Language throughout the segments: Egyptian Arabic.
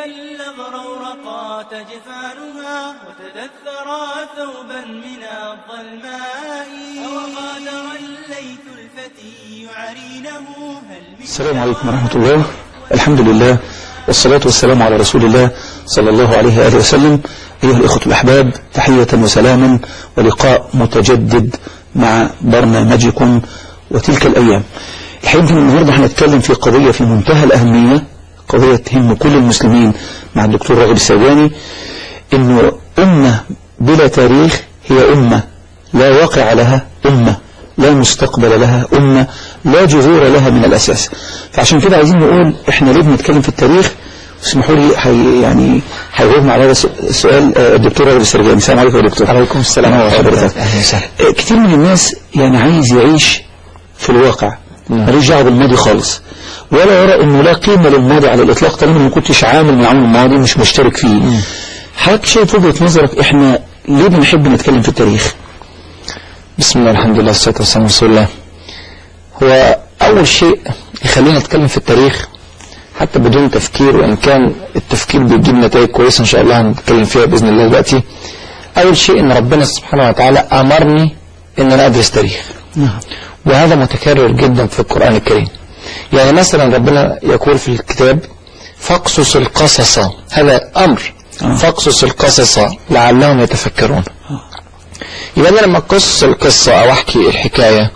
الأبرورقات جفانها وتدثرا ثوبا من الظلماء أوقادر الليث الفتي يعرينه هل من السلام عليكم ورحمة الله الحمد لله والصلاة والسلام على رسول الله صلى الله عليه وآله وسلم أيها الإخوة الأحباب تحية وسلاما ولقاء متجدد مع برنامجكم وتلك الأيام الحقيقة يمكن النهاردة هنتكلم في قضية في منتهى الأهمية قضية تهم كل المسلمين مع الدكتور راغب السواني إنه أمة بلا تاريخ هي أمة لا واقع لها أمة لا مستقبل لها أمة لا جذور لها من الأساس فعشان كده عايزين نقول إحنا ليه بنتكلم في التاريخ اسمحوا لي حي يعني هيجاوبنا على هذا السؤال آه، الدكتور راغب السرجاني السلام عليكم يا دكتور عليكم السلام أهلا ورحمة الله. وحضرتك أهلا وسهلا. آه، كتير من الناس يعني عايز يعيش في الواقع ماليش دعوه بالماضي خالص ولا يرى انه لا قيمه للماضي على الاطلاق طالما ما كنتش عامل مع الماضي مش مشترك فيه حضرتك شايف وجهه نظرك احنا ليه بنحب نتكلم في التاريخ؟ بسم الله الحمد لله والصلاة والسلام على رسول الله هو أول شيء يخلينا نتكلم في التاريخ حتى بدون تفكير وإن كان التفكير بيجيب نتائج كويسة إن شاء الله هنتكلم فيها بإذن الله دلوقتي أول شيء إن ربنا سبحانه وتعالى أمرني إن أنا أدرس تاريخ نعم وهذا متكرر جدا في القرآن الكريم يعني مثلا ربنا يقول في الكتاب فاقصص القصص هذا أمر آه. فاقصص القصص لعلهم يتفكرون يبقى أنا لما أقص القصة أو أحكي الحكاية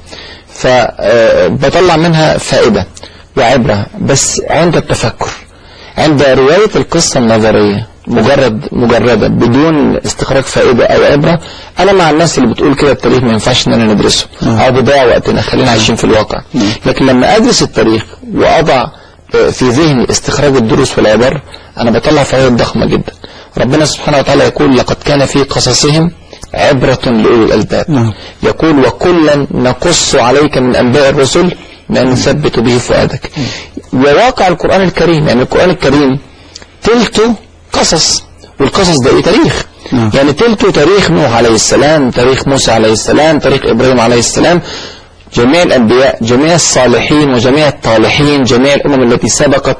فبطلع منها فائدة وعبرة بس عند التفكر عند رواية القصة النظرية مجرد مجردة بدون استخراج فائدة أو عبرة أنا مع الناس اللي بتقول كده التاريخ ما ينفعش إن أنا ندرسه أو بيضيع وقتنا خلينا عايشين في الواقع لكن لما أدرس التاريخ وأضع آه، في ذهني استخراج الدروس والعبر أنا بطلع فوائد ضخمة جدا ربنا سبحانه وتعالى يقول لقد كان في قصصهم عبرة لأولي الألباب نعم. يقول وكلا نقص عليك من أنباء الرسل ما نثبت به فؤادك وواقع القرآن الكريم يعني القرآن الكريم تلته قصص والقصص ده ايه تاريخ نعم. يعني تلته تاريخ نوح عليه السلام تاريخ موسى عليه السلام تاريخ إبراهيم عليه السلام جميع الأنبياء جميع الصالحين وجميع الطالحين جميع الأمم التي سبقت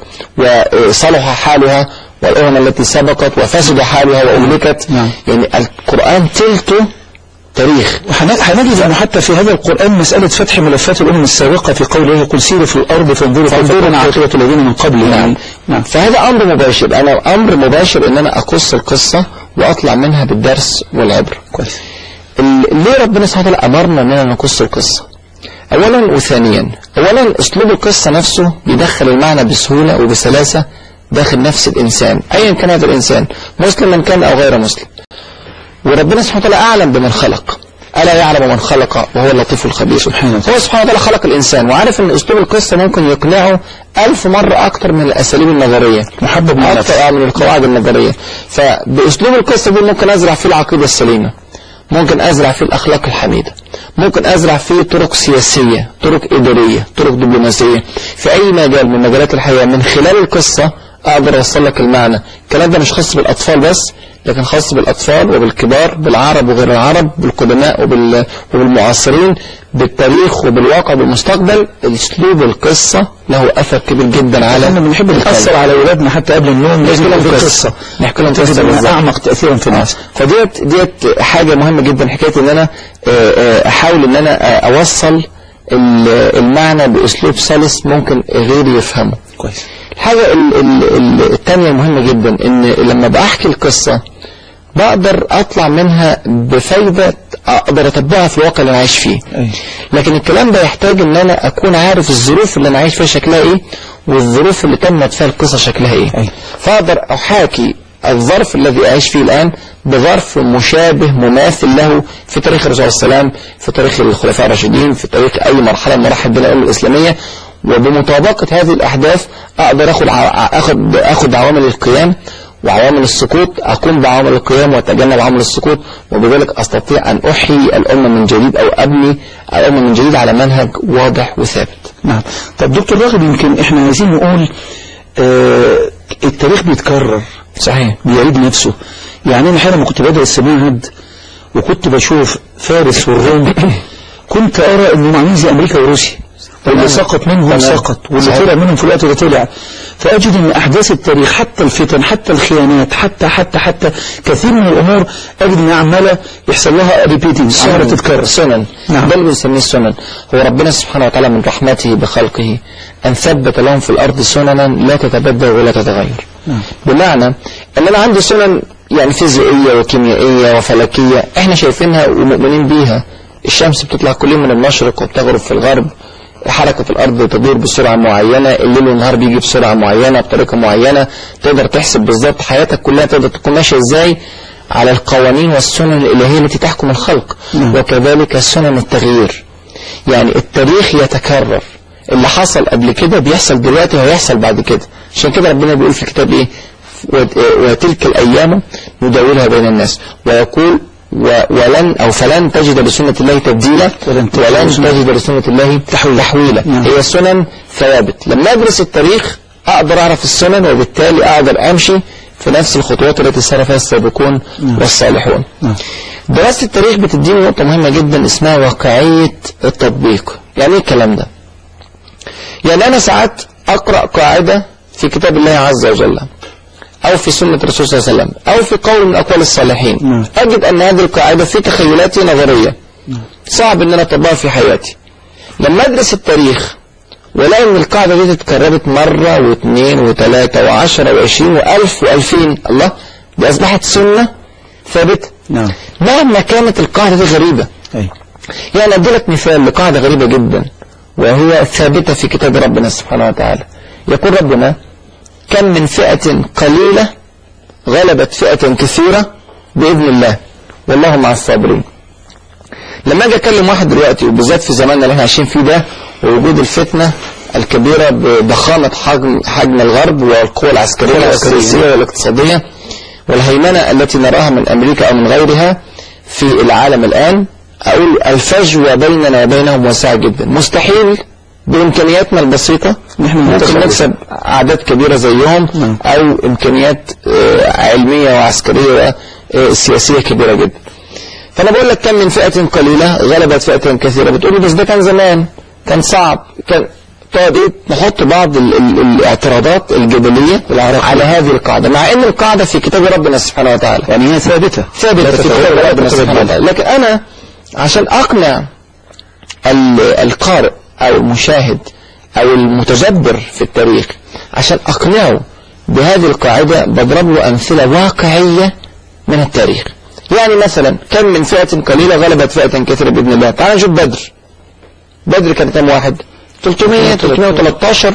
وصلح حالها والأمم التي سبقت وفسد حالها وأهلكت نعم. يعني القرآن تلته تاريخ وحن- هنجد انه حتى في هذا القران مساله فتح ملفات الامم السابقه في قوله يقول سيروا في الارض فانظروا كيف كان عاقبه الذين من قبل يعني نعم فهذا أمر مباشر أنا أمر مباشر إن أنا أقص القصة وأطلع منها بالدرس والعبرة كويس ال- ليه ربنا سبحانه وتعالى أمرنا إننا نقص القصة أولا وثانيا أولا أسلوب القصة نفسه بيدخل المعنى بسهولة وبسلاسة داخل نفس الإنسان أيا كان هذا الإنسان مسلما كان أو غير مسلم وربنا سبحانه وتعالى أعلم بمن خلق ألا يعلم من خلق وهو اللطيف الخبير سبحانه وتعالى. هو سبحانه وتعالى خلق الإنسان وعارف أن أسلوب القصة ممكن يقنعه ألف مرة أكتر من الأساليب النظرية محبب من أكتر النفس. آه من القواعد النظرية فبأسلوب القصة دي ممكن أزرع فيه العقيدة السليمة ممكن أزرع فيه الأخلاق الحميدة ممكن أزرع فيه طرق سياسية طرق إدارية طرق دبلوماسية في أي مجال من مجالات الحياة من خلال القصة أقدر أوصل لك المعنى الكلام ده مش خاص بالأطفال بس لكن خاص بالأطفال وبالكبار بالعرب وغير العرب بالقدماء وبال... وبالمعاصرين بالتاريخ وبالواقع وبالمستقبل أسلوب القصة له أثر كبير جدا على احنا بنحب نأثر على اولادنا حتى قبل النوم لازم لهم يكون في قصة. قصه نحكي لهم تجد قصة انها بالظبط. اعمق تاثيرا في الناس فديت ديت حاجة مهمة جدا حكاية ان انا آه، آه، احاول ان انا آه، اوصل ال- المعنى باسلوب سلس ممكن غيري يفهمه كويس الحاجة ال- ال- ال- التانية المهمة جدا ان لما بحكي القصة بقدر اطلع منها بفايدة اقدر اطبقها في الواقع اللي انا عايش فيه أي. لكن الكلام ده يحتاج ان انا اكون عارف الظروف اللي انا عايش فيها شكلها ايه والظروف اللي تمت فيها القصة شكلها ايه أي. فاقدر احاكي الظرف الذي اعيش فيه الان بظرف مشابه مماثل له في تاريخ الرسول صلى الله عليه وسلم في تاريخ الخلفاء الراشدين في تاريخ اي مرحله من مراحل الدين الامه الاسلاميه وبمطابقه هذه الاحداث اقدر اخد ع- اخد اخد عوامل القيام وعوامل السقوط أقوم بعوامل القيام وأتجنب عوامل السقوط وبذلك أستطيع أن أحيي الأمة من جديد أو أبني الأمة من جديد على منهج واضح وثابت نعم طب دكتور راغب يمكن احنا عايزين نقول آه التاريخ بيتكرر صحيح بيعيد نفسه يعني انا حين لما كنت بدرس معهد وكنت بشوف فارس والروم كنت ارى انهم عاملين زي امريكا وروسيا واللي تمام. سقط منهم تمام. سقط واللي صحيح. طلع منهم في الوقت ده طلع فأجد أن أحداث التاريخ حتى الفتن حتى الخيانات حتى حتى حتى كثير من الأمور أجد أنها عمالة يحصل لها ريبيتنج عمالة تتكرر سنن نعم. ده اللي بنسميه السنن هو ربنا سبحانه وتعالى من رحمته بخلقه أن ثبت لهم في الأرض سننا لا تتبدل ولا تتغير نعم. بمعنى أن أنا عندي سنن يعني فيزيائية وكيميائية وفلكية احنا شايفينها ومؤمنين بيها الشمس بتطلع كل يوم من المشرق وبتغرب في الغرب حركة الأرض تدور بسرعة معينة الليل والنهار بيجي بسرعة معينة بطريقة معينة تقدر تحسب بالظبط حياتك كلها تقدر تكون ماشية ازاي على القوانين والسنن الإلهية التي تحكم الخلق نعم. وكذلك سنن التغيير يعني التاريخ يتكرر اللي حصل قبل كده بيحصل دلوقتي وهيحصل بعد كده عشان كده ربنا بيقول في الكتاب ايه وت- وتلك الأيام نداولها بين الناس ويقول و- ولن أو فلن تجد لسنة الله تبديلا ولن تجد ولن لسنة- تجد لسنة الله تحويلا, تحويلا. نعم. هي سنن ثوابت لما أدرس التاريخ أقدر أعرف السنن وبالتالي أقدر أمشي في نفس الخطوات التي سار فيها السابقون والصالحون نعم. دراسة التاريخ بتديني نقطة مهمة جدا اسمها واقعية التطبيق يعني ايه الكلام ده يعني انا ساعات اقرأ قاعدة في كتاب الله عز وجل او في سنة الرسول صلى الله عليه وسلم او في قول من اقوال الصالحين نعم. اجد ان هذه القاعدة في تخيلاتي نظرية صعب ان انا اطبقها في حياتي لما ادرس التاريخ ولاقي ان القاعدة دي اتكررت مرة واثنين وثلاثة وعشرة وعشرين والف والفين الله دي اصبحت سنة ثابتة نعم مهما كانت القاعدة دي غريبة أي يعني أدي لك مثال لقاعدة غريبة جدا وهي ثابتة في كتاب ربنا سبحانه وتعالى يقول ربنا كم من فئة قليلة غلبت فئة كثيرة بإذن الله والله مع الصابرين لما اجي اكلم واحد دلوقتي وبالذات في زماننا اللي احنا عايشين فيه ده ووجود الفتنة الكبيرة بضخامة حجم حجم الغرب والقوى العسكرية والسياسية والاقتصادية والهيمنة التي نراها من أمريكا أو من غيرها في العالم الآن أقول الفجوة بيننا وبينهم واسعة جدا مستحيل بإمكانياتنا البسيطة نحن ممكن نتصرف. نكسب أعداد كبيرة زيهم نعم. أو إمكانيات آه، علمية وعسكرية وسياسية كبيرة جدا فأنا بقول لك كم من فئة قليلة غلبت فئة كثيرة بتقول لي بس ده كان زمان كان صعب كان تقعد ايه نحط بعض ال ال الاعتراضات الجدلية على هذه القاعدة مع ان القاعدة في كتاب ربنا سبحانه وتعالى يعني هي ثابتة ثابتة في تتغير كتاب ولا ربنا تتبدل. سبحانه وتعالى لكن أنا عشان أقنع ال- القارئ أو المشاهد أو المتدبر في التاريخ عشان أقنعه بهذه القاعدة بضرب له أمثلة واقعية من التاريخ يعني مثلا كم من فئة قليلة غلبت فئة كثيرة بإذن الله تعال نشوف بدر بدر كان كم واحد 300 313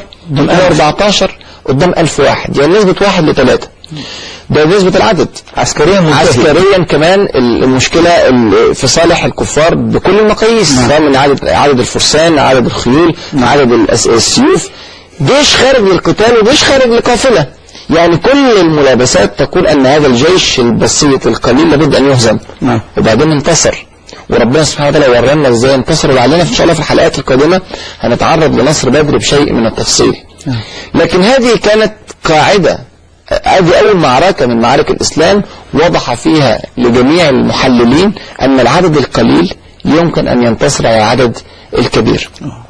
314 قدام 1000 واحد يعني نسبة واحد لثلاثة ده نسبة العدد عسكريا منتهي. عسكريا كمان ال- المشكلة ال- في صالح الكفار بكل المقاييس نعم. سواء من عدد عدد الفرسان عدد الخيول عدد الأس- السيوف جيش خارج للقتال وجيش خارج لقافلة يعني كل الملابسات تقول أن هذا الجيش البسيط القليل لابد أن يهزم نعم. وبعدين انتصر وربنا سبحانه وتعالى ورانا ازاي انتصر وعلينا ان شاء الله في الحلقات القادمة هنتعرض لنصر بدر بشيء من التفصيل لكن هذه كانت قاعدة هذه أول معركة من معارك الإسلام وضح فيها لجميع المحللين أن العدد القليل يمكن أن ينتصر على العدد الكبير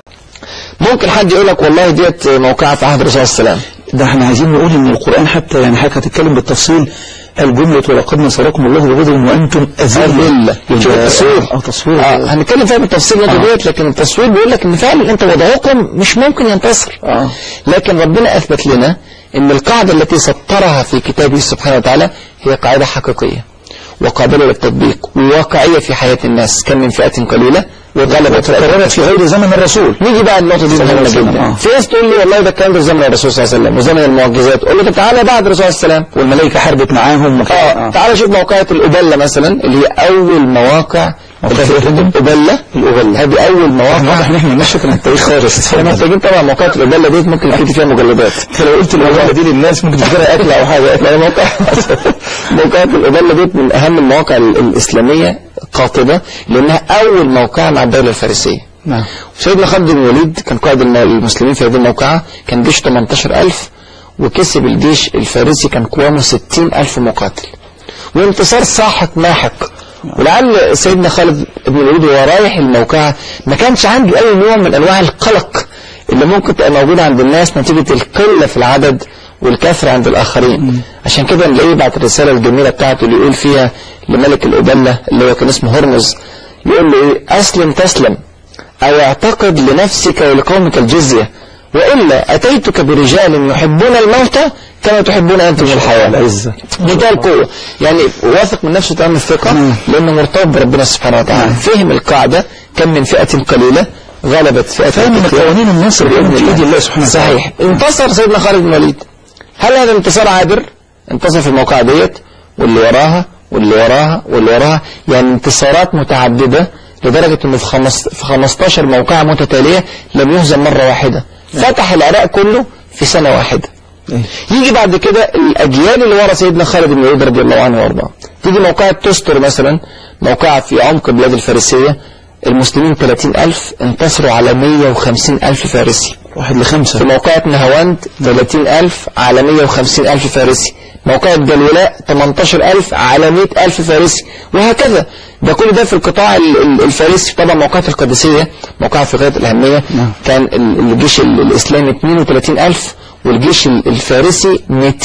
ممكن حد يقول لك والله ديت موقعة في عهد الرسول صلى الله عليه وسلم ده احنا عايزين نقول ان القرآن حتى يعني حضرتك هتتكلم بالتفصيل الجملة ولقد نصركم الله ببدر وانتم أذلة. أذلة شوف التصوير. اه تصوير آه هنتكلم فيها بالتفصيل آه. آه. ديت لكن التصوير بيقول لك ان فعلا انت وضعكم مش ممكن ينتصر آه. لكن ربنا اثبت لنا ان القاعده التي سطرها في كتابه سبحانه وتعالى هي قاعده حقيقيه وقابله للتطبيق وواقعيه في حياه الناس كم من فئه قليله وغلبت فئة تكررت في غير زمن الرسول نيجي بقى النقطة دي صلى الله مهمة عليه وسلم، جدا آه. في ناس تقول لي والله ده الكلام ده في زمن الرسول صلى الله عليه وسلم وزمن المعجزات قول له طب تعالى بعد الرسول صلى الله عليه وسلم والملائكة حاربت معاهم وكده. اه تعالى شوف موقعة الأبلة مثلا اللي هي أول مواقع موقعة إيه يا فندم؟ الأبلة الأغلة. هذه أول احنا واضح مواقع ان احنا مالناش فكرة عن التاريخ خالص احنا محتاجين طبعا موقعة الأبلة ديت ممكن نكتب فيها مجلدات انت لو قلت الأغلة دي للناس ممكن تفكرها أكل أو حاجة أكل أي موقع موقعة الأبلة ديت من أهم المواقع ال- الإسلامية قاطبة لأنها أول موقع مع الدولة الفارسية نعم سيدنا خالد بن الوليد كان قائد الم- المسلمين في هذه الموقعة كان جيش 18000 وكسب الجيش الفارسي كان قوامه 60000 مقاتل وانتصار ساحق ماحق ولعل سيدنا خالد بن الوليد وهو رايح الموقعة ما كانش عنده أي نوع من أنواع القلق اللي ممكن تبقى موجودة عند الناس نتيجة القلة في العدد والكثرة عند الآخرين عشان كده نلاقيه بعد الرسالة الجميلة بتاعته اللي يقول فيها لملك الأبلة اللي هو كان اسمه هرمز يقول له إيه أسلم تسلم أو اعتقد لنفسك ولقومك الجزية وإلا أتيتك برجال يحبون الموت كما تحبون أنتم الحياة العزة منتهى القوة يعني واثق من نفسه تمام الثقة لأنه مرتبط بربنا سبحانه وتعالى فهم القاعدة كم من فئة قليلة غلبت فئة فاهم ان كثيرة. قوانين النصر بإذن في ايد الله سبحانه وتعالى صحيح انتصر سيدنا خالد بن الوليد هل هذا انتصار عابر انتصر في الموقع ديت واللي وراها واللي وراها واللي وراها يعني انتصارات متعددة لدرجة انه في, خمس في 15 موقعة متتالية لم يهزم مرة واحدة فتح العراق كله في سنة واحدة إيه. يجي بعد كده الأجيال اللي ورا سيدنا خالد بن الوليد رضي الله عنه وارضاه تيجي موقعة تستر مثلا موقعة في عمق البلاد الفارسية المسلمين 30 ألف انتصروا على 150 ألف فارسي واحد في لخمسة موقعة نهاوند 30 ألف على 150 ألف فارسي موقعة جلولاء 18 ألف على 100 ألف فارسي وهكذا ده كل ده في القطاع ال- ال- الفارسي طبعا موقعة القادسية موقعة في غاية الأهمية نعم. كان ال- الجيش ال- الإسلامي 32 ألف والجيش ال- الفارسي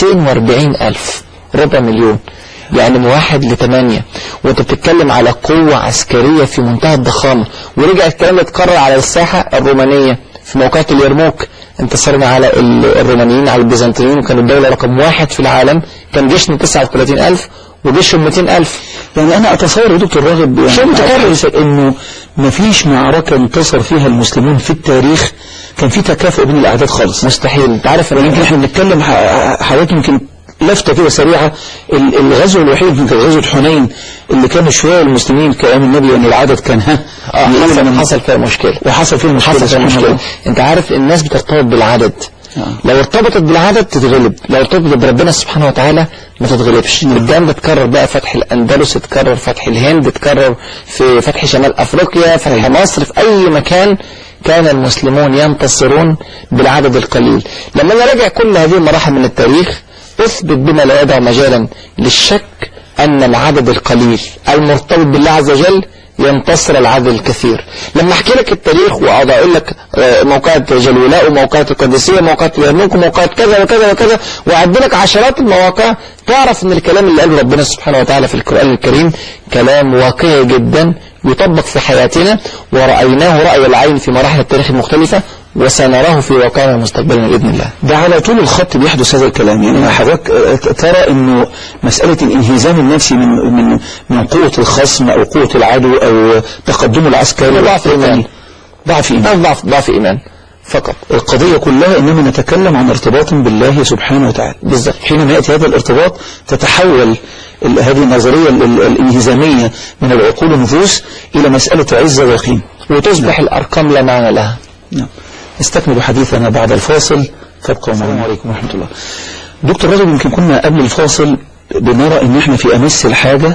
240 ألف ربع مليون يعني من واحد لثمانية وانت بتتكلم على قوة عسكرية في منتهى الضخامة ورجع الكلام ده اتكرر على الساحة الرومانية في موقعة اليرموك انتصرنا على ال- الرومانيين على البيزنطيين وكانوا الدولة رقم واحد في العالم كان جيشنا 39 ألف وجيشهم 200 ألف يعني انا اتصور يا دكتور راغب يعني شيء متكرر. حضرتك انه ما فيش معركة انتصر فيها المسلمين في التاريخ كان في تكافؤ بين الاعداد خالص مستحيل انت عارف يعني يمكن احنا بنتكلم ح- حضرتك يمكن لفتة كده سريعة ال- الغزو الوحيد يمكن كان غزوة حنين اللي كان شوية المسلمين كلام النبي ان العدد كان ها اه يقول حصل, من- حصل فيها مشكلة وحصل فيه مشكلة حصل فيها سبحان مشكلة الله. انت عارف الناس بترتبط بالعدد آه. لو ارتبطت بالعدد تتغلب لو ارتبطت بربنا سبحانه وتعالى ما تتغلبش الكلام ده اتكرر بقى فتح الاندلس اتكرر فتح الهند اتكرر في فتح شمال افريقيا فتح مصر في اي مكان كان المسلمون ينتصرون بالعدد القليل لما نراجع كل هذه المراحل من التاريخ اثبت بما لا يدع مجالا للشك ان العدد القليل المرتبط بالله عز وجل ينتصر العدد الكثير لما احكي لك التاريخ واقعد اقول لك آه، موقعة جلولاء وموقعة القادسية وموقعة اليرموك وموقعة كذا وكذا وكذا واعد لك عشرات المواقع تعرف ان الكلام اللي قاله ربنا سبحانه وتعالى في القرآن الكريم كلام واقعي جدا يطبق في حياتنا ورأيناه رأي العين في مراحل التاريخ المختلفة وسنراه في واقعنا المستقبلي بإذن الله ده على طول الخط بيحدث هذا الكلام يعني حضرتك آه، ترى انه مسألة الانهزام النفسي من من من قوة الخصم او قوة العدو او تقدمه العسكري ضعف إيمان. ضعف ايمان ده ضعف ضعف إيمان فقط القضية كلها انما نتكلم عن ارتباط بالله سبحانه وتعالى بالظبط حينما يأتي هذا الارتباط تتحول ال- هذه النظرية ال- ال- الانهزامية من العقول والنفوس إلى مسألة عزة ويقين وتصبح الأرقام لا معنى لها نعم نستكمل حديثنا بعد الفاصل فابقوا معنا السلام عليكم ورحمة الله دكتور رجل يمكن كنا قبل الفاصل بنرى ان احنا في امس الحاجة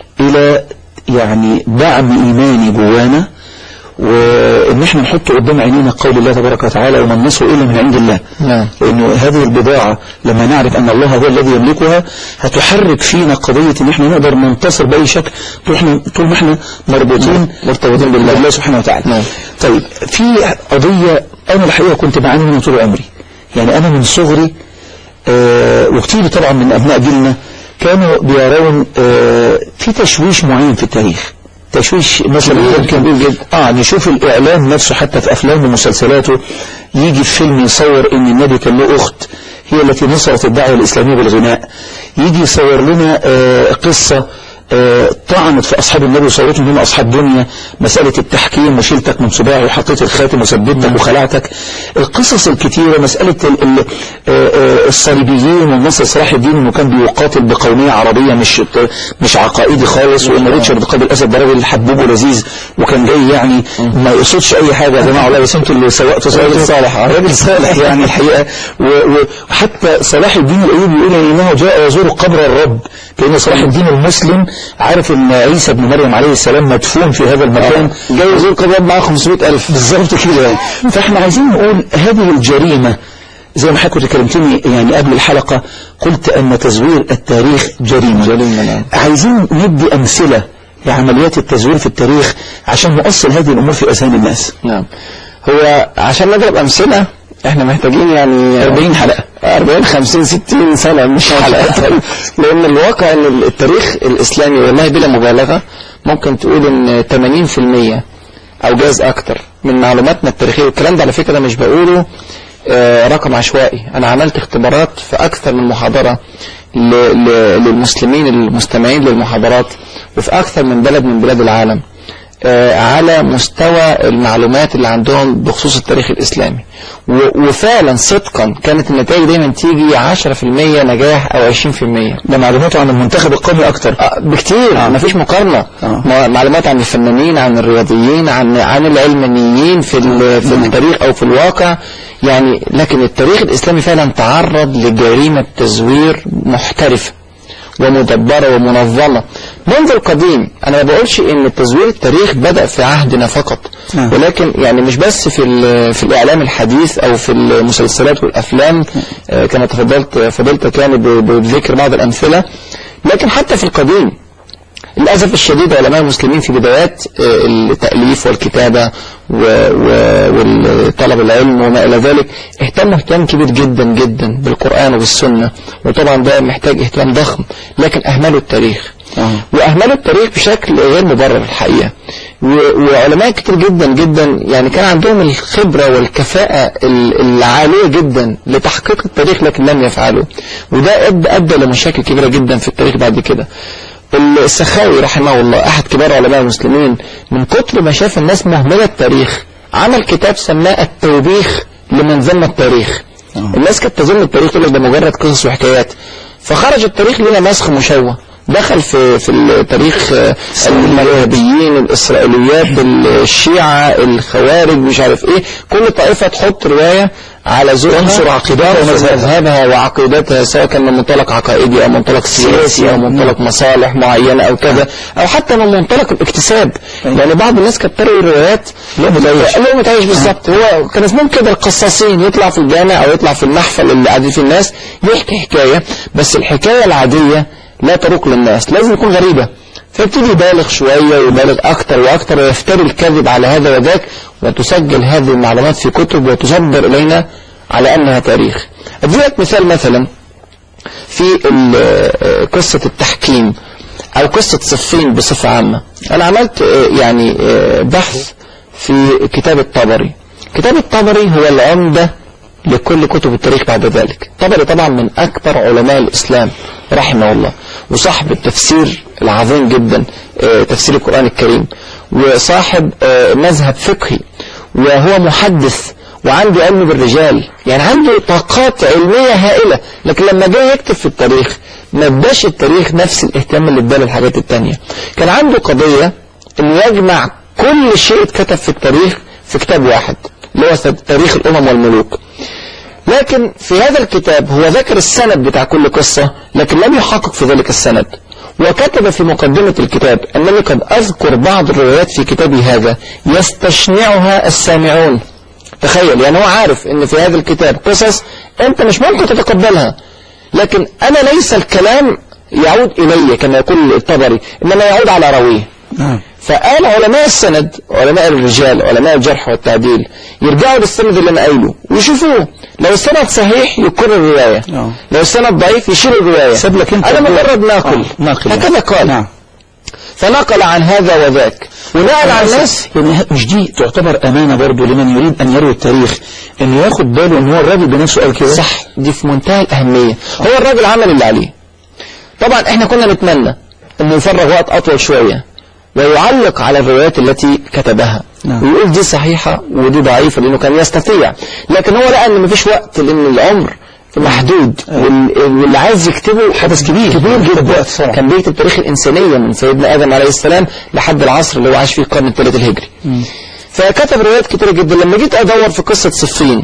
الى يعني دعم ايماني جوانا وان احنا نحط قدام عينينا قول الله تبارك وتعالى وما النصر الا من عند الله نعم. لانه هذه البضاعة لما نعرف ان الله هو الذي يملكها هتحرك فينا قضية ان احنا نقدر ننتصر باي شكل طول احنا طول ما احنا مربوطين مرتبطين بالله الله سبحانه وتعالى نعم. طيب في قضية انا الحقيقة كنت بعاني منها طول عمري يعني انا من صغري آه وكتير طبعا من ابناء جيلنا كانوا بيرون آه في تشويش معين في التاريخ تشويش مثلا كبير ممكن جدا. اه نشوف الاعلام نفسه حتى في افلامه ومسلسلاته يجي في فيلم يصور ان النبي كان له اخت هي التي نصرت الدعوه الاسلاميه بالغناء يجي يصور لنا آه قصه آه، طعنت في أصحاب النبي وصورتهم هم أصحاب دنيا مسألة التحكيم وشيلتك من صباعي وحطيت الخاتم وثبتك وخلعتك القصص الكتيرة مسألة ال- ال- آه، آه، الصليبيين والنصر صلاح الدين انه كان بيقاتل بقومية عربية مش مش عقائدي خالص وان ريتشارد قابل الاسد ده راجل حبوب ولذيذ وكان جاي يعني ما يقصدش اي حاجة يا جماعة والله بس انتوا اللي سوقتوا راجل صالح، آه. راجل صالح يعني الحقيقة و- و- وحتى صلاح الدين الايوبي يقول انه جاء يزور قبر الرب كأن صلاح الدين المسلم عارف ان عيسى بن مريم عليه السلام مدفون في هذا المكان جاي يزور قباب معاه 500 ألف بالظبط كده يعني فاحنا عايزين نقول هذه الجريمة زي ما حضرتك كلمتني يعني قبل الحلقة قلت أن تزوير التاريخ جريمة جريمة، نعم. عايزين ندي أمثلة لعمليات التزوير في التاريخ عشان نؤصل هذه الأمور في أذهان الناس نعم هو عشان نضرب امثله احنا محتاجين يعني 40 حلقة 40 50 60 سنه مش حلقه لان الواقع ان التاريخ الاسلامي والله بلا مبالغه ممكن تقول ان 80% او جاز اكتر من معلوماتنا التاريخيه والكلام ده على فكره مش بقوله آه، رقم عشوائي انا عملت اختبارات في اكثر من محاضره ل- ل- للمسلمين المستمعين للمحاضرات وفي اكثر من بلد من بلاد العالم آه، على مستوى المعلومات اللي عندهم بخصوص التاريخ الإسلامي و- وفعلا صدقا كانت النتائج دايما تيجي 10% نجاح أو 20% ده معلوماته عن المنتخب القومي أكتر آه، بكتير آه. مفيش مقارنة آه. ما- معلومات عن الفنانين عن الرياضيين عن عن العلمانيين في ال- في التاريخ أو في الواقع يعني لكن التاريخ الإسلامي فعلا تعرض لجريمة تزوير محترفة ومدبرة ومنظمة منذ القديم أنا ما بقولش إن تزوير التاريخ بدأ في عهدنا فقط نعم. ولكن يعني مش بس في ال- في الإعلام الحديث أو في المسلسلات والأفلام آه، كما تفضلت فضلتك يعني ب- بذكر بعض الأمثلة لكن حتى في القديم للأسف الشديد علماء المسلمين في بدايات آه، التأليف والكتابة وطلب العلم وما إلى ذلك اهتموا اهتمام كبير جدا جدا بالقرآن وبالسنة وطبعا ده محتاج اهتمام ضخم لكن أهملوا التاريخ آه. وأهملوا التاريخ بشكل غير مبرر الحقيقة و- وعلماء كتير جدا جدا يعني كان عندهم الخبرة والكفاءة ال- العالية جدا لتحقيق التاريخ لكن لم يفعلوا وده أدى, أدى لمشاكل كبيرة جدا في التاريخ بعد كده السخاوي رحمه الله أحد كبار علماء المسلمين من كتر ما شاف الناس مهملة التاريخ عمل كتاب سماه التوبيخ لمن ذم التاريخ آه. الناس كانت تظن التاريخ يقول لك ده مجرد قصص وحكايات فخرج التاريخ لنا مسخ مشوه دخل في في التاريخ آه، الارهابيين الاسرائيليات الشيعة الخوارج مش عارف ايه كل طائفة تحط رواية على ذوقها تنصر عقيدتها تنصر ومذهبها. مذهبها وعقيدتها سواء كان من منطلق عقائدي او منطلق سياسي او منطلق مصالح معينة او كذا او حتى من منطلق الاكتساب أيوة. يعني بعض الناس كانت تروي الروايات لا متعيش. لا متعيش بالظبط هو كان اسمهم كده القصاصين يطلع في الجامع او يطلع في المحفل اللي قاعدين فيه الناس يحكي حكاية بس الحكاية العادية لا تروق للناس لازم يكون غريبة فيبتدي يبالغ شوية ويبالغ أكتر وأكتر ويفتري الكذب على هذا وذاك وتسجل هذه المعلومات في كتب وتصدر إلينا على أنها تاريخ أديلك مثال مثلا في ال- آه، قصة التحكيم أو قصة صفين بصفة عامة أنا عملت آه، يعني آه، بحث في كتاب الطبري كتاب الطبري هو العمدة لكل كتب التاريخ بعد ذلك طبري طبعا من أكبر علماء الإسلام رحمه الله وصاحب التفسير العظيم جدا آه، تفسير القرآن الكريم وصاحب آه، مذهب فقهي وهو محدث وعنده علم بالرجال يعني عنده طاقات علمية هائلة لكن لما جاء يكتب في التاريخ ما اداش التاريخ نفس الاهتمام اللي اداه للحاجات التانية كان عنده قضية انه يجمع كل شيء اتكتب في التاريخ في كتاب واحد اللي هو تاريخ الامم والملوك لكن في هذا الكتاب هو ذكر السند بتاع كل قصة لكن لم يحقق في ذلك السند وكتب في مقدمة الكتاب أنني قد أذكر بعض الروايات في كتابي هذا يستشنعها السامعون تخيل يعني هو عارف ان في هذا الكتاب قصص انت مش ممكن تتقبلها لكن انا ليس الكلام يعود الي كما يقول الطبري انما يعود على راويه نعم فقال علماء السند علماء الرجال علماء الجرح والتعديل يرجعوا للسند اللي انا قايله ويشوفوه لو السند صحيح يقر الرواية آه. لو السند ضعيف يشيل الرواية ساب لك انت انا الدور. مجرد ناقل آه، ناقل. هكذا قال نعم فنقل عن هذا وذاك ونقل عن ناس يعني مش دي تعتبر أمانة برضو لمن يريد أن يروي التاريخ إنه ياخد باله إن هو الراجل بنفسه قال كده صح دي في منتهى الأهمية هو الراجل عمل اللي عليه طبعا احنا كنا نتمنى انه يفرغ وقت اطول شوية ويعلق على الروايات التي كتبها نعم. ويقول دي صحيحة ودي ضعيفة لانه كان يستطيع لكن هو لقى ان مفيش وقت لان العمر محدود وال- واللي عايز يكتبه حدث كبير كبير محتاج وقت جدا طبعا. كان بيكتب تاريخ الإنسانية من سيدنا آدم عليه السلام لحد العصر اللي هو عاش فيه القرن الثالث الهجري فكتب روايات كتيرة جدا لما جيت أدور في قصة صفين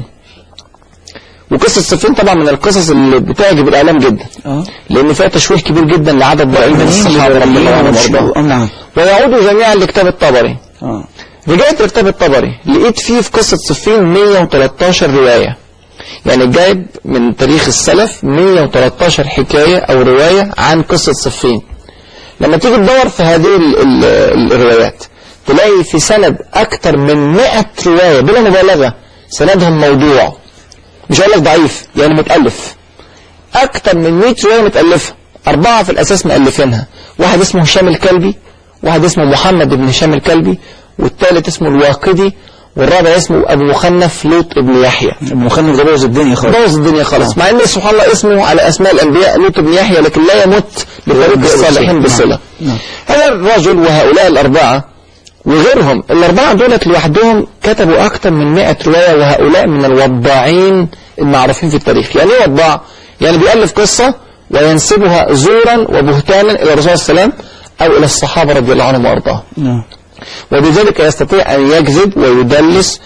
وقصة صفين طبعا من القصص اللي بتعجب الإعلام جدا آه. لأن فيها تشويه كبير جدا لعدد ضعيف من الصحابة رضي الله عنهم وارضاهم آه، نعم ويعودوا جميعا لكتاب الطبري آه. رجعت لكتاب الطبري لقيت فيه في قصة صفين 113 رواية يعني جايب من تاريخ السلف 113 حكاية أو رواية عن قصة صفين لما تيجي تدور في هذه ال ال الروايات تلاقي في سند أكتر من 100 رواية بلا مبالغة سندهم موضوع مش هقول لك ضعيف يعني متألف أكتر من 100 رواية متألفة أربعة في الأساس مألفينها واحد اسمه هشام الكلبي واحد اسمه محمد بن هشام الكلبي والثالث اسمه الواقدي والرابع اسمه أبو مخنف لوط ابن يحيى المخنف ده بوظ الدنيا خالص بوظ الدنيا خالص مع ان سبحان الله اسمه على اسماء الانبياء لوط بن يحيى لكن لا يمت لطريق الصالحين بصله نعم. هذا الرجل وهؤلاء الاربعه وغيرهم الاربعه دولت لوحدهم كتبوا اكثر من 100 روايه وهؤلاء من الوضاعين المعروفين في التاريخ يعني ايه وضاع يعني بيالف قصه وينسبها زورا وبهتانا الى الرسول صلى الله عليه وسلم او الى الصحابه رضي الله عنهم وارضاهم نعم وبذلك يستطيع أن يكذب ويدلس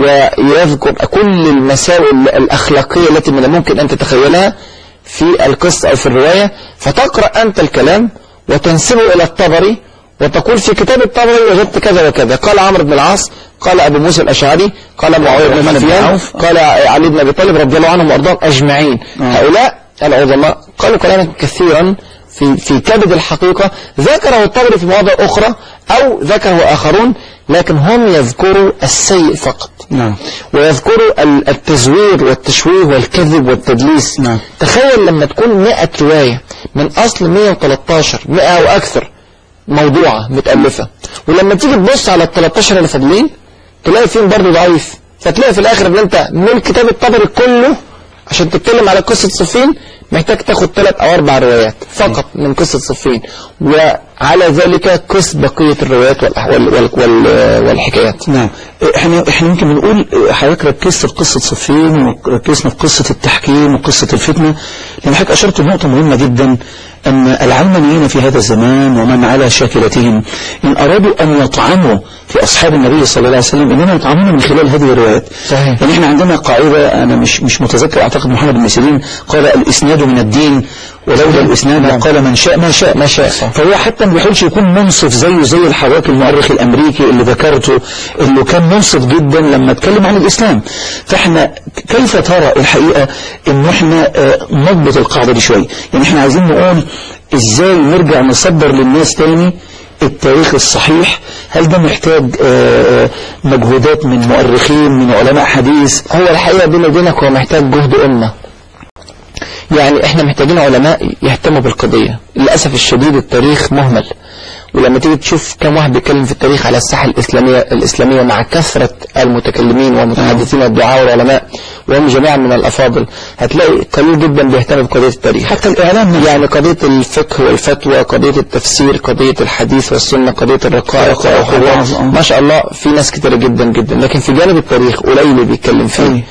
ويذكر كل المساوئ الأخلاقية التي من الممكن أن تتخيلها في القصة أو في الرواية فتقرأ أنت الكلام وتنسبه إلى الطبري وتقول في كتاب الطبري وجدت كذا وكذا قال عمرو بن العاص قال أبو موسى الأشعري قال معاوية بن الرحمن بن سفيان عوف. قال علي بن أبي طالب رضي الله عنهم وأرضاهم أجمعين هؤلاء العظماء قالوا كلاما كثيرا في في كبد الحقيقة ذكره الطبري في مواضع أخرى أو ذكره آخرون لكن هم يذكروا السيء فقط نعم ويذكروا ال- التزوير والتشويه والكذب والتدليس نعم. تخيل لما تكون 100 رواية من أصل 113 100 أو أكثر موضوعة متألفة ولما تيجي تبص على ال 13 اللي فاضلين تلاقي فيهم برضه ضعيف فتلاقي في الآخر إن أنت من كتاب الطبري كله عشان تتكلم على قصة صفين محتاج تاخد ثلاث أو أربع روايات فقط من قصة صفين وعلى ذلك قس بقية الروايات والأح- وال وال وال والحكايات نعم احنا احنا يمكن بنقول حضرتك ركزت في قصة صفين وركزنا في قصة التحكيم وقصة الفتنة لأن حضرتك أشرت لنقطة مهمة جدا أن العلمانيين في هذا الزمان ومن على شاكلتهم إن أرادوا أن يطعنوا في أصحاب النبي صلى الله عليه وسلم إنما يطعنون من خلال هذه الروايات صحيح. يعني احنا عندنا قاعدة أنا مش مش متذكر أعتقد محمد بن سيرين قال الإسناد من الدين ولولا الإسناد نعم. قال من شاء ما شاء ما شاء صح. فهو حتى ما بيحاولش يكون منصف زيه زي الحضارات المؤرخ الامريكي اللي ذكرته اللي كان منصف جدا لما اتكلم عن الاسلام فاحنا كيف ترى الحقيقه ان احنا آه، نضبط القاعده دي شويه يعني احنا عايزين نقول ازاي نرجع نصدر للناس تاني التاريخ الصحيح هل ده محتاج آه، مجهودات من مؤرخين من علماء حديث هو الحقيقة بيني وبينك هو محتاج جهد أمة يعني احنا محتاجين علماء يهتموا بالقضية للأسف الشديد التاريخ مهمل ولما تيجي تشوف كم واحد بيتكلم في التاريخ على الساحة الإسلامية الإسلامية مع كثرة المتكلمين والمتحدثين والدعاء والعلماء وهم جميعا من الأفاضل هتلاقي قليل جدا بيهتم بقضية التاريخ حتى الإعلام نفسه. يعني قضية الفقه والفتوى قضية التفسير قضية الحديث والسنة قضية الرقائق الرقائق والوعظ، آه. ما شاء الله في ناس كتيرة جدا جدا لكن في جانب التاريخ قليل اللي بيتكلم فيه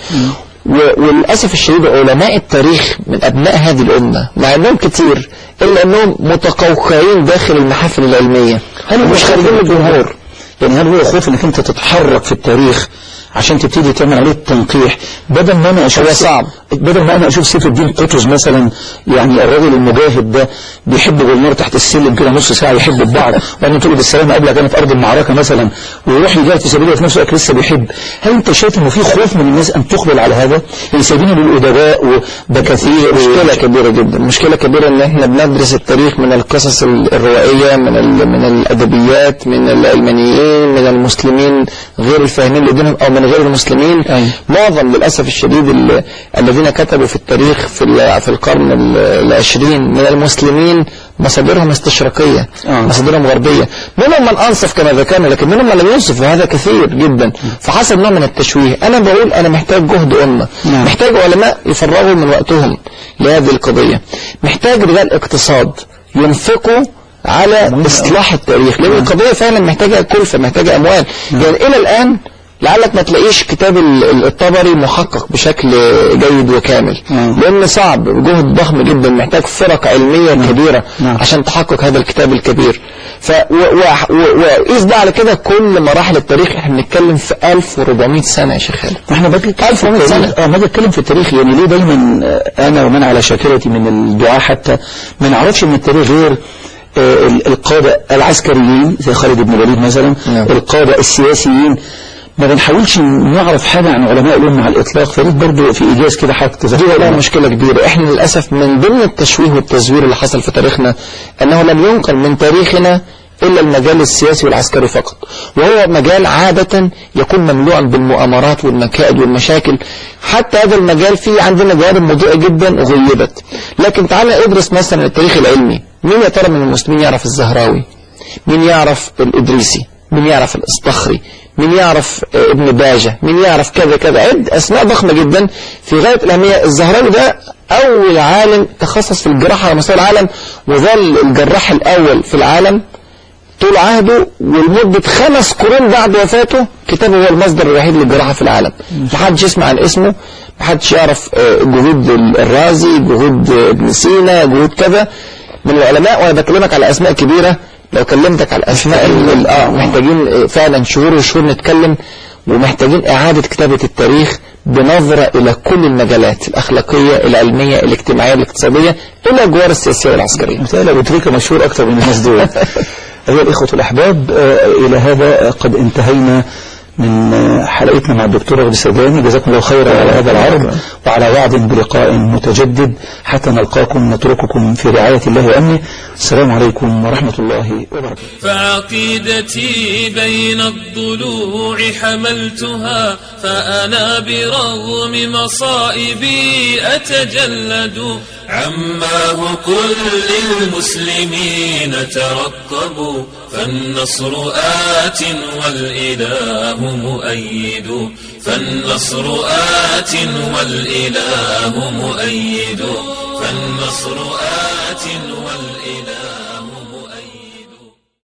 و- وللأسف الشديد علماء التاريخ من أبناء هذه الأمة مع أنهم كتير إلا أنهم متقوقعين داخل المحافل العلمية هل هو مش خارجين من الجمهور يعني هل هو خوف انك انت تتحرك في التاريخ عشان تبتدي تعمل عليه التنقيح بدل ما انا اشوف هو صعب. بدل ما انا اشوف سيف الدين قطز مثلا يعني الراجل المجاهد ده بيحب بالنار تحت السلم كده نص ساعه يحب البعض وبعدين تقول بالسلامه قبل كان في ارض المعركه مثلا ويروح يجاهد في سبيل الله في نفس الوقت لسه بيحب هل انت شايف انه في خوف من الناس ان تقبل على هذا؟ يعني سايبينه للادباء وبكثير مشكلة كبيرة جدا مشكلة كبيرة ان احنا بندرس التاريخ من القصص ال- الروائية من ال- من الادبيات من العلمانيين من المسلمين غير الفاهمين لدينهم او من غير المسلمين أيوة. معظم للاسف الشديد ال- الذين كتبوا في التاريخ في ال- في القرن ال- العشرين من المسلمين مصادرهم استشراقية آه. مصادرهم غربية منهم من أنصف كما ذكرنا لكن منهم من لم ينصف وهذا كثير جدا فحصل نوع من التشويه أنا بقول أنا محتاج جهد أمة نعم. محتاج علماء يفرغوا من وقتهم لهذه القضية محتاج رجال اقتصاد ينفقوا على إصلاح التاريخ لأن القضية فعلا محتاجة كلفة محتاجة أموال يعني إلى الآن لعلك ما تلاقيش كتاب ال- ال- الطبري محقق بشكل جيد وكامل نعم. لأن صعب جهد ضخم جدا محتاج فرق علمية كبيرة نعم. عشان تحقق هذا الكتاب الكبير ف و- و- و- وقيس ده على كده كل مراحل التاريخ احنا بنتكلم في 1400 سنة يا شيخ خالد احنا بتكلم في 1400 سنة. التاريخ اه ما بتكلم في التاريخ يعني ليه دايما آه، انا ومن على شاكرتي من الدعاء حتى ما نعرفش من التاريخ غير آه، ال- القادة العسكريين زي خالد بن الوليد مثلا نعم. القادة السياسيين ما بنحاولش نعرف حاجة عن علماء الأمة على الإطلاق فريد برضو في إيجاز كده حاجة دي والله مشكلة كبيرة احنا للأسف من ضمن التشويه والتزوير اللي حصل في تاريخنا أنه لم ينقل من تاريخنا إلا المجال السياسي والعسكري فقط وهو مجال عادة يكون مملوءا بالمؤامرات والمكائد والمشاكل حتى هذا المجال فيه عندنا جوانب مضيئة جدا غيبت لكن تعالى ادرس مثلا التاريخ العلمي مين يا ترى من المسلمين يعرف الزهراوي مين يعرف الإدريسي مين يعرف الإصطخري مين يعرف آه، ابن باجة مين يعرف كذا كذا عد أسماء ضخمة جدا في غاية الأهمية الزهراوي ده أول عالم تخصص في الجراحة على مستوى العالم وظل الجراح الأول في العالم طول عهده ولمدة خمس قرون بعد وفاته كتابه هو المصدر الوحيد للجراحة في العالم محدش يسمع عن اسمه محدش يعرف آه، جهود الرازي جهود آه، ابن سينا جهود كذا من العلماء وانا بكلمك على اسماء كبيرة لو كلمتك على الاسماء ال- اه محتاجين آه، فعلا شهور وشهور نتكلم ومحتاجين اعادة كتابة التاريخ بنظرة الى كل المجالات الاخلاقية العلمية الاجتماعية الاقتصادية الى الجوار السياسية والعسكرية مثال أبو تريكة مشهور أكثر من الناس دول أيها الإخوة الأحباب آه، إلى هذا قد انتهينا من آه، حلقتنا مع الدكتور رغد السوداني جزاكم الله خيرا على هذا العرض وعلى وعد بلقاء متجدد حتى نلقاكم نترككم في رعاية الله وأمنه السلام عليكم ورحمة الله وبركاته فعقيدتي بين الضلوع حملتها فأنا برغم مصائبي أتجلد عماه كل المسلمين ترقبوا فالنصر آت والإله مؤيد فالنصر آت والإله مؤيد فالنصر آت والإله